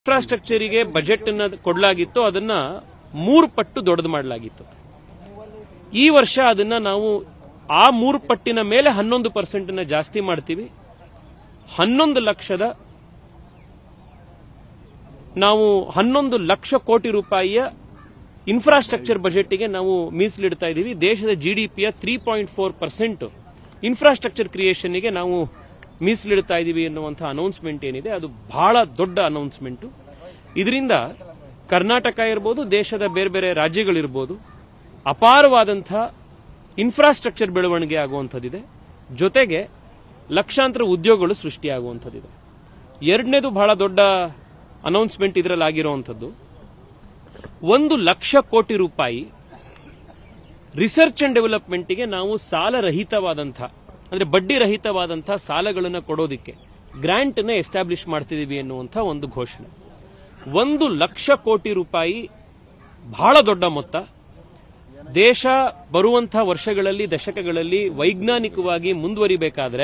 ಇನ್ಫ್ರಾಸ್ಟ್ರಕ್ಚರಿಗೆ budget ಅನ್ನ ಕೊಡಲಾಗಿತ್ತು ಅದನ್ನ ಮೂರು ಪಟ್ಟು ದೊಡ್ಡದು ಮಾಡಲಾಗಿತ್ತು ಈ ವರ್ಷ ಅದನ್ನ ನಾವು ಆ ಮೂರು ಪಟ್ಟಿನ ಮೇಲೆ ಹನ್ನೊಂದು ಪರ್ಸೆಂಟ್ ಜಾಸ್ತಿ ಮಾಡ್ತೀವಿ ಹನ್ನೊಂದು ಲಕ್ಷದ ನಾವು ಹನ್ನೊಂದು ಲಕ್ಷ ಕೋಟಿ ರೂಪಾಯಿಯ ಇನ್ಫ್ರಾಸ್ಟ್ರಕ್ಚರ್ ಬಜೆಟ್ಗೆ ನಾವು ಮೀಸಲಿಡ್ತಾ ಇದ್ದೀವಿ ದೇಶದ ಜಿಡಿಪಿಯ three point four percent infrastructure ಕ್ರಿಯೇಷನ್ಗೆ ನಾವು ಮೀಸಲಿಡ್ತಾ ಇದ್ದೀವಿ ಎನ್ನುವಂತಹ ಅನೌನ್ಸ್ಮೆಂಟ್ ಏನಿದೆ ಅದು ಬಹಳ ದೊಡ್ಡ ಅನೌನ್ಸ್ಮೆಂಟ್ ಇದರಿಂದ ಕರ್ನಾಟಕ ಇರ್ಬೋದು ದೇಶದ ಬೇರೆ ಬೇರೆ ರಾಜ್ಯಗಳಿರ್ಬೋದು ಅಪಾರವಾದಂತಹ ಇನ್ಫ್ರಾಸ್ಟ್ರಕ್ಚರ್ ಬೆಳವಣಿಗೆ ಆಗುವಂಥದ್ದಿದೆ ಜೊತೆಗೆ ಲಕ್ಷಾಂತರ ಉದ್ಯೋಗಗಳು ಸೃಷ್ಟಿಯಾಗುವಂಥದ್ದಿದೆ ಎರಡನೇದು ಬಹಳ ದೊಡ್ಡ ಅನೌನ್ಸ್ಮೆಂಟ್ ಇದರಲ್ಲಿ ಆಗಿರುವಂಥದ್ದು ಒಂದು ಲಕ್ಷ ಕೋಟಿ ರೂಪಾಯಿ ರಿಸರ್ಚ್ ಅಂಡ್ ಡೆವಲಪ್ಮೆಂಟ್ಗೆ ನಾವು ಸಾಲ ರಹಿತವಾದಂತಹ ಅಂದ್ರೆ ಬಡ್ಡಿ ರಹಿತವಾದಂತಹ ಸಾಲಗಳನ್ನು ಕೊಡೋದಿಕ್ಕೆ ಗ್ರಾಂಟ್ ನ ಎಸ್ಟಾಬ್ಲಿಷ್ ಮಾಡ್ತಿದೀವಿ ಎನ್ನುವಂಥ ಒಂದು ಘೋಷಣೆ ಒಂದು ಲಕ್ಷ ಕೋಟಿ ರೂಪಾಯಿ ಬಹಳ ದೊಡ್ಡ ಮೊತ್ತ ದೇಶ ಬರುವಂತಹ ವರ್ಷಗಳಲ್ಲಿ ದಶಕಗಳಲ್ಲಿ ವೈಜ್ಞಾನಿಕವಾಗಿ ಮುಂದುವರಿಬೇಕಾದ್ರೆ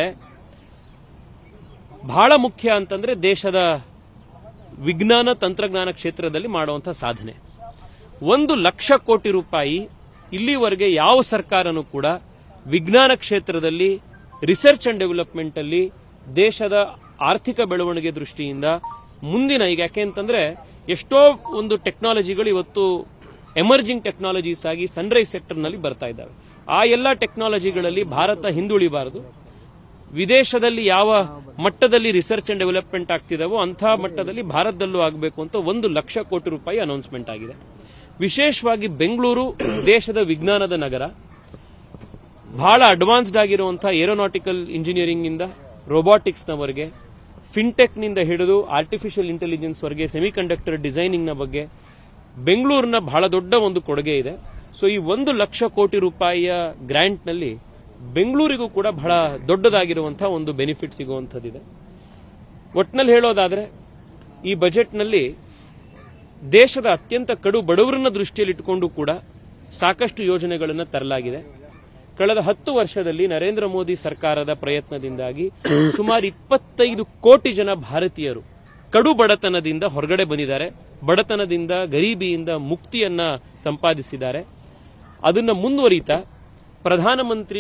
ಬಹಳ ಮುಖ್ಯ ಅಂತಂದ್ರೆ ದೇಶದ ವಿಜ್ಞಾನ ತಂತ್ರಜ್ಞಾನ ಕ್ಷೇತ್ರದಲ್ಲಿ ಮಾಡುವಂತಹ ಸಾಧನೆ ಒಂದು ಲಕ್ಷ ಕೋಟಿ ರೂಪಾಯಿ ಇಲ್ಲಿವರೆಗೆ ಯಾವ ಸರ್ಕಾರನೂ ಕೂಡ ವಿಜ್ಞಾನ ಕ್ಷೇತ್ರದಲ್ಲಿ ರಿಸರ್ಚ್ ಅಂಡ್ ಡೆವಲಪ್ಮೆಂಟ್ ಅಲ್ಲಿ ದೇಶದ ಆರ್ಥಿಕ ಬೆಳವಣಿಗೆ ದೃಷ್ಟಿಯಿಂದ ಮುಂದಿನ ಈಗ ಯಾಕೆ ಅಂತಂದ್ರೆ ಎಷ್ಟೋ ಒಂದು ಟೆಕ್ನಾಲಜಿಗಳು ಇವತ್ತು ಎಮರ್ಜಿಂಗ್ ಟೆಕ್ನಾಲಜೀಸ್ ಆಗಿ ಸನ್ರೈಸ್ ಸೆಕ್ಟರ್ ನಲ್ಲಿ ಬರ್ತಾ ಇದ್ದಾವೆ ಆ ಎಲ್ಲ ಟೆಕ್ನಾಲಜಿಗಳಲ್ಲಿ ಭಾರತ ಹಿಂದುಳಿಬಾರದು ವಿದೇಶದಲ್ಲಿ ಯಾವ ಮಟ್ಟದಲ್ಲಿ ರಿಸರ್ಚ್ ಅಂಡ್ ಡೆವಲಪ್ಮೆಂಟ್ ಆಗ್ತಿದಾವೋ ಅಂತಹ ಮಟ್ಟದಲ್ಲಿ ಭಾರತದಲ್ಲೂ ಆಗಬೇಕು ಅಂತ ಒಂದು ಲಕ್ಷ ಕೋಟಿ ರೂಪಾಯಿ ಅನೌನ್ಸ್ಮೆಂಟ್ ಆಗಿದೆ ವಿಶೇಷವಾಗಿ ಬೆಂಗಳೂರು ದೇಶದ ವಿಜ್ಞಾನದ ನಗರ ಬಹಳ ಅಡ್ವಾನ್ಸ್ಡ್ ಆಗಿರುವಂತಹ ಏರೋನಾಟಿಕಲ್ ಇಂಜಿನಿಯರಿಂಗ್ ಇಂದ ರೋಬೋಟಿಕ್ಸ್ ನವರೆಗೆ ಫಿನ್ಟೆಕ್ ನಿಂದ ಹಿಡಿದು ಆರ್ಟಿಫಿಷಿಯಲ್ ಇಂಟೆಲಿಜೆನ್ಸ್ ವರೆಗೆ ಸೆಮಿಕಂಡಕ್ಟರ್ ಡಿಸೈನಿಂಗ್ ನ ಬಗ್ಗೆ ಬೆಂಗಳೂರಿನ ಬಹಳ ದೊಡ್ಡ ಒಂದು ಕೊಡುಗೆ ಇದೆ ಸೊ ಈ ಒಂದು ಲಕ್ಷ ಕೋಟಿ ರೂಪಾಯಿಯ ಗ್ರಾಂಟ್ ನಲ್ಲಿ ಬೆಂಗಳೂರಿಗೂ ಕೂಡ ಬಹಳ ದೊಡ್ಡದಾಗಿರುವಂತಹ ಒಂದು ಬೆನಿಫಿಟ್ ಸಿಗುವಂತದ್ದಿದೆ ಒಟ್ನಲ್ಲಿ ಹೇಳೋದಾದ್ರೆ ಈ ಬಜೆಟ್ನಲ್ಲಿ ದೇಶದ ಅತ್ಯಂತ ಕಡು ಬಡವರನ್ನ ದೃಷ್ಟಿಯಲ್ಲಿಟ್ಟುಕೊಂಡು ಕೂಡ ಸಾಕಷ್ಟು ಯೋಜನೆಗಳನ್ನು ತರಲಾಗಿದೆ ಕಳೆದ ಹತ್ತು ವರ್ಷದಲ್ಲಿ ನರೇಂದ್ರ ಮೋದಿ ಸರ್ಕಾರದ ಪ್ರಯತ್ನದಿಂದಾಗಿ ಸುಮಾರು ಇಪ್ಪತ್ತೈದು ಕೋಟಿ ಜನ ಭಾರತೀಯರು ಕಡು ಬಡತನದಿಂದ ಹೊರಗಡೆ ಬಂದಿದ್ದಾರೆ ಬಡತನದಿಂದ ಗರೀಬಿಯಿಂದ ಮುಕ್ತಿಯನ್ನ ಸಂಪಾದಿಸಿದ್ದಾರೆ ಅದನ್ನ ಮುಂದುವರಿತಾ ಪ್ರಧಾನಮಂತ್ರಿ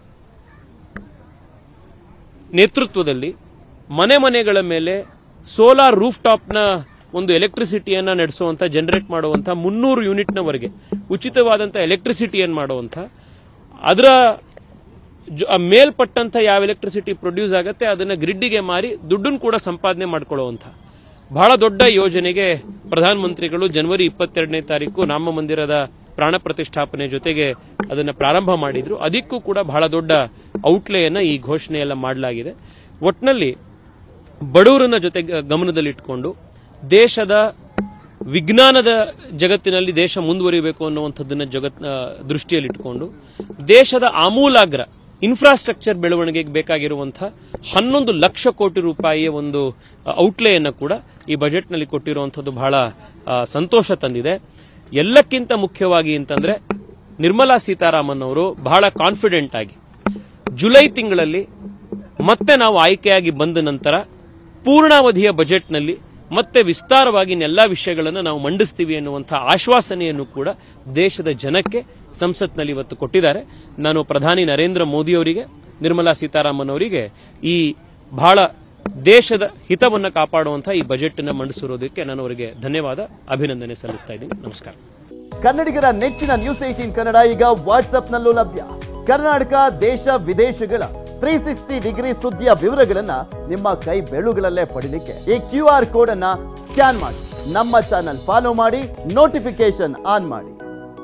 ನೇತೃತ್ವದಲ್ಲಿ ಮನೆ ಮನೆಗಳ ಮೇಲೆ ಸೋಲಾರ್ ರೂಫ್ ಟಾಪ್ನ ಒಂದು ಎಲೆಕ್ಟ್ರಿಸಿಟಿಯನ್ನ ನಡೆಸುವಂತ ಜನರೇಟ್ ಮಾಡುವಂತ ಮುನ್ನೂರು ಯೂನಿಟ್ನವರೆಗೆ ಉಚಿತವಾದಂತ ಎಲೆಕ್ಟ್ರಿಸಿಟಿಯನ್ನು ಮಾಡುವಂತ ಅದರ ಜೊ- ಆ ಮೇಲ್ಪಟ್ಟಂತ ಯಾವ ಎಲೆಕ್ಟ್ರಿಸಿಟಿ ಪ್ರೊಡ್ಯೂಸ್ ಆಗುತ್ತೆ ಅದನ್ನ ಗ್ರಿಡ್ಡಿಗೆ ಮಾರಿ ದುಡ್ಡನ್ನು ಕೂಡ ಸಂಪಾದನೆ ಮಾಡ್ಕೊಳ್ಳುವಂತ ಬಹಳ ದೊಡ್ಡ ಯೋಜನೆಗೆ ಪ್ರಧಾನಮಂತ್ರಿಗಳು ಜನವರಿ ಇಪ್ಪತ್ತೆರಡನೇ ತಾರೀಕು ರಾಮ ಮಂದಿರದ ಪ್ರಾಣ ಪ್ರತಿಷ್ಠಾಪನೆ ಜೊತೆಗೆ ಅದನ್ನ ಪ್ರಾರಂಭ ಮಾಡಿದ್ರು ಅದಕ್ಕೂ ಕೂಡ ಬಹಳ ದೊಡ್ಡ ಔಟ್ಲೆಯನ್ನ ಈ ಘೋಷಣೆಯೆಲ್ಲ ಮಾಡಲಾಗಿದೆ ಒಟ್ನಲ್ಲಿ ಬಡವರನ್ನ ಜೊತೆ ಗಮನದಲ್ಲಿಟ್ಕೊಂಡು ದೇಶದ ವಿಜ್ಞಾನದ ಜಗತ್ತಿನಲ್ಲಿ ದೇಶ ಮುಂದುವರಿಬೇಕು ಅನ್ನುವಂಥದ್ದನ್ನ ಜಗತ್ ಆ, ದೃಷ್ಟಿಯಲ್ಲಿಟ್ಟುಕೊಂಡು ದೇಶದ ಆಮೂಲಾಗ್ರ ಇನ್ಫ್ರಾಸ್ಟ್ರಕ್ಚರ್ ಬೆಳವಣಿಗೆಗೆ ಬೇಕಾಗಿರುವಂತಹ ಹನ್ನೊಂದು ಲಕ್ಷ ಕೋಟಿ ರೂಪಾಯಿಯ ಒಂದು ಔಟ್ಲೆಯನ್ನ ಕೂಡ ಈ ಬಜೆಟ್ನಲ್ಲಿ ಕೊಟ್ಟಿರುವಂಥದ್ದು ಬಹಳ ಆ, ಸಂತೋಷ ತಂದಿದೆ ಎಲ್ಲಕ್ಕಿಂತ ಮುಖ್ಯವಾಗಿ ಅಂತಂದ್ರೆ ನಿರ್ಮಲಾ ಸೀತಾರಾಮನ್ ಅವರು ಬಹಳ ಕಾನ್ಫಿಡೆಂಟ್ ಆಗಿ ಜುಲೈ ತಿಂಗಳಲ್ಲಿ ಮತ್ತೆ ನಾವು ಆಯ್ಕೆಯಾಗಿ ಬಂದ ನಂತರ ಪೂರ್ಣಾವಧಿಯ ಬಜೆಟ್ನಲ್ಲಿ ಮತ್ತೆ ವಿಸ್ತಾರವಾಗಿ ಎಲ್ಲಾ ವಿಷಯಗಳನ್ನು ನಾವು ಮಂಡಿಸ್ತೀವಿ ಎನ್ನುವಂತಹ ಆಶ್ವಾಸನೆಯನ್ನು ಕೂಡ ದೇಶದ ಜನಕ್ಕೆ ಸಂಸತ್ನಲ್ಲಿ ಇವತ್ತು ಕೊಟ್ಟಿದ್ದಾರೆ ನಾನು ಪ್ರಧಾನಿ ನರೇಂದ್ರ ಮೋದಿ ಅವರಿಗೆ ನಿರ್ಮಲಾ ಸೀತಾರಾಮನ್ ಅವರಿಗೆ ಈ ಬಹಳ ದೇಶದ ಹಿತವನ್ನು ಕಾಪಾಡುವಂತಹ ಈ ಬಜೆಟ್ ಅನ್ನು ಮಂಡಿಸಿರೋದಕ್ಕೆ ನಾನು ಅವರಿಗೆ ಧನ್ಯವಾದ ಅಭಿನಂದನೆ ಸಲ್ಲಿಸ್ತಾ ಇದ್ದೀನಿ ನಮಸ್ಕಾರ ಕನ್ನಡಿಗರ ನೆಚ್ಚಿನ ನ್ಯೂಸ್ ಏಟೀನ್ ಕನ್ನಡ ಈಗ ವಾಟ್ಸ್ಆಪ್ನಲ್ಲೂ ಲಭ್ಯ ಕರ್ನಾಟಕ ದೇಶ ವಿದೇಶಗಳ ತ್ರೀ ಸಿಕ್ಸ್ಟಿ ಡಿಗ್ರಿ ಸುದ್ದಿಯ ವಿವರಗಳನ್ನ ನಿಮ್ಮ ಕೈ ಬೆಳುಗಳಲ್ಲೇ ಪಡಿಲಿಕ್ಕೆ ಈ ಕ್ಯೂ ಆರ್ ಕೋಡ್ ಅನ್ನ ಸ್ಕ್ಯಾನ್ ಮಾಡಿ ನಮ್ಮ ಚಾನಲ್ ಫಾಲೋ ಮಾಡಿ ನೋಟಿಫಿಕೇಶನ್ ಆನ್ ಮಾಡಿ